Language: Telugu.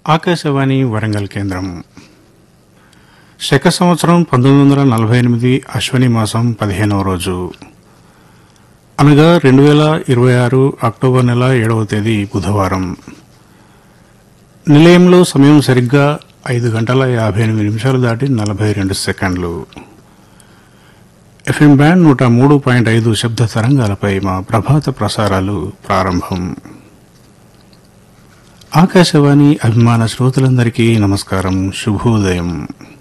ఆకాశవాణి వరంగల్ కేంద్రం శక సంవత్సరం పంతొమ్మిది వందల నలభై ఎనిమిది అశ్వని మాసం పదిహేనవ రోజు అనగా రెండు వేల ఇరవై ఆరు అక్టోబర్ నెల ఏడవ తేదీ బుధవారం నిలయంలో సమయం సరిగ్గా ఐదు గంటల యాభై ఎనిమిది నిమిషాలు దాటి నలభై రెండు సెకండ్లు ఎఫ్ఎం బ్యాండ్ నూట మూడు పాయింట్ ఐదు శబ్ద తరంగాలపై మా ప్రభాత ప్రసారాలు ప్రారంభం ఆకాశవాణి అభిమాన శ్రోతలందరికీ నమస్కారం శుభోదయం